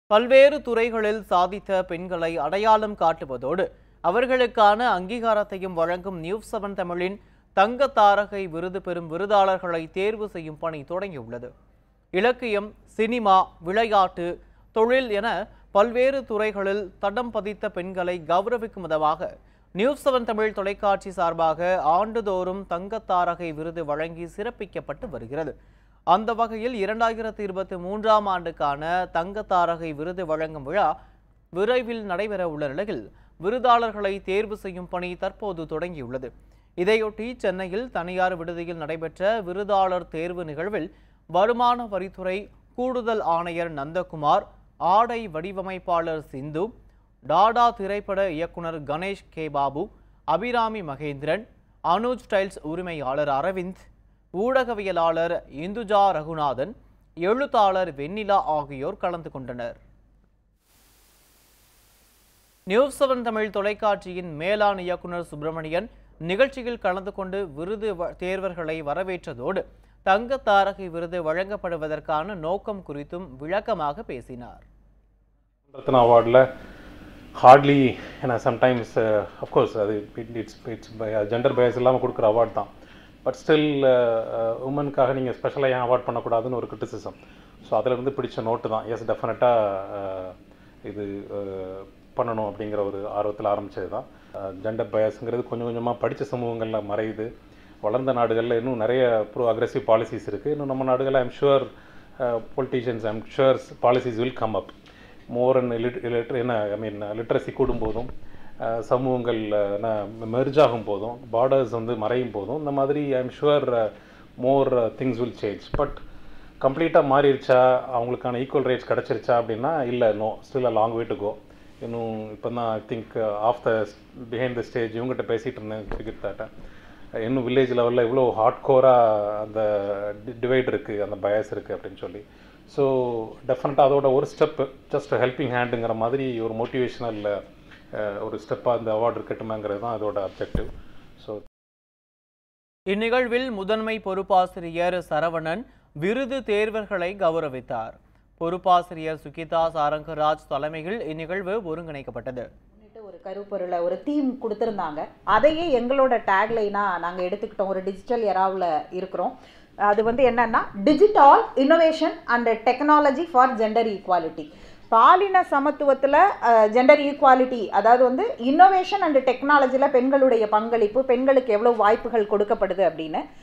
பல்வேறு துறைகளில் சாதித்த பெண்களை அடையாளம் காட்டுவதோடு அவர்களுக்கான அங்கீகாரத்தையும் வழங்கும் நியூஸ் செவன் தமிழின் தங்க தாரகை விருது பெறும் விருதாளர்களை தேர்வு செய்யும் பணி தொடங்கியுள்ளது இலக்கியம் சினிமா விளையாட்டு தொழில் என பல்வேறு துறைகளில் தடம் பதித்த பெண்களை கௌரவிக்கும் விதமாக நியூஸ் செவன் தமிழ் தொலைக்காட்சி சார்பாக ஆண்டுதோறும் தங்கத் தாரகை விருது வழங்கி சிறப்பிக்கப்பட்டு வருகிறது அந்த வகையில் இரண்டாயிரத்தி இருபத்தி மூன்றாம் ஆண்டுக்கான தங்கத் தாரகை விருது வழங்கும் விழா விரைவில் நடைபெற உள்ள நிலையில் விருதாளர்களை தேர்வு செய்யும் பணி தற்போது தொடங்கியுள்ளது இதையொட்டி சென்னையில் தனியார் விடுதியில் நடைபெற்ற விருதாளர் தேர்வு நிகழ்வில் வருமான வரித்துறை கூடுதல் ஆணையர் நந்தகுமார் ஆடை வடிவமைப்பாளர் சிந்து டாடா திரைப்பட இயக்குனர் கணேஷ் கே பாபு அபிராமி மகேந்திரன் அனுஜ் ஸ்டைல்ஸ் உரிமையாளர் அரவிந்த் ஊடகவியலாளர் இந்துஜா ரகுநாதன் எழுத்தாளர் வெண்ணிலா ஆகியோர் கலந்து கொண்டனர் நியூஸ் செவன் தமிழ் தொலைக்காட்சியின் மேலாண் இயக்குனர் சுப்பிரமணியன் நிகழ்ச்சியில் கலந்து கொண்டு விருது வ- தேர்வர்களை வரவேற்றதோடு தங்க தாரகை விருது வழங்கப்படுவதற்கான நோக்கம் குறித்தும் விளக்கமாக பேசினார் ரத்னா அவார்டில் ஹார்ட்லி ஏன்னா சம்டைம்ஸ் அஃப்கோர்ஸ் அது இட்ஸ் இட்ஸ் ஜெண்டர் பயஸ் இல்லாமல் கொடுக்குற அவார்ட் தான் பட் ஸ்டில் உமனுக்காக நீங்கள் ஸ்பெஷலாக ஏன் அவார்ட் பண்ணக்கூடாதுன்னு ஒரு கிரிட்டிசிசம் ஸோ அதிலிருந்து பிடிச்ச நோட்டு தான் எஸ் டெஃபினட்டாக இது uh, பண்ணணும் அப்படிங்கிற ஒரு ஆர்வத்தில் ஆரம்பித்தது தான் ஜெண்டர் பயஸ்ங்கிறது கொஞ்சம் கொஞ்சமாக படித்த சமூகங்களில் மறையுது வளர்ந்த நாடுகளில் இன்னும் நிறைய ப்ரோ அக்ரெசிவ் பாலிசிஸ் இருக்குது இன்னும் நம்ம நாடுகளில் I'm sure politicians I'm sure policies will come up more and lit என்ன ஐ மீன் லிட்ரஸி கூடும்போதும் அஹ், சமூகங்கள் மெர்ஜ் ஆகும் போதும் பார்டர்ஸ் வந்து மறையும் போதும் இந்த மாதிரி I'm sure more things will change but கம்ப்ளீட்டாக மாறிடுச்சா அவங்களுக்கான ஈக்குவல் ரைட்ஸ் கிடச்சிருச்சா அப்படின்னா இல்லை no still a long way to go இன்னும் இப்போ தான் I think of the behind the stage இவங்ககிட்ட பேசிகிட்டு இருந்தேன் கிரிக்கெட் தாட்ட இன்னும் வில்லேஜ் லெவலில் இவ்வளோ ஹார்ட் கோராக அந்த டிவைட் இருக்குது அந்த பயஸ் இருக்குது அப்படின்னு சொல்லி ஸோ டெஃபினட்டாக அதோட ஒரு ஸ்டெப் ஜஸ்ட் ஹெல்பிங் ஹேண்டுங்கிற மாதிரி ஒரு மோட்டிவேஷனல் ஒரு ஸ்டெப்பாக அந்த அவார்டு இருக்கட்டுமேங்கிறது தான் அதோட அப்ஜெக்டிவ் ஸோ இந்நிகழ்வில் முதன்மை பொறுப்பாசிரியர் சரவணன் விருது தேர்வர்களை கௌரவித்தார் பொறுப்பாசிரியர் சுகிதா சாரங்கராஜ் தலைமையில் இந்நிகழ்வு ஒருங்கிணைக்கப்பட்டது முன்னிட்டு ஒரு கருப்பொருளை ஒரு தீம் கொடுத்துருந்தாங்க அதையே எங்களோட டேக்லைனாக நாங்கள் எடுத்துக்கிட்டோம் ஒரு டிஜிட்டல் எராவில் இருக்கிறோம் அது வந்து என்னன்னா digital innovation and technology for gender equality பாலின சமத்துவத்தில் ஜெண்டர் ஈக்குவாலிட்டி அதாவது வந்து இன்னோவேஷன் அண்ட் டெக்னாலஜியில் பெண்களுடைய பங்களிப்பு பெண்களுக்கு எவ்வளோ வாய்ப்புகள் கொடுக்கப்படுது அப்படின்னு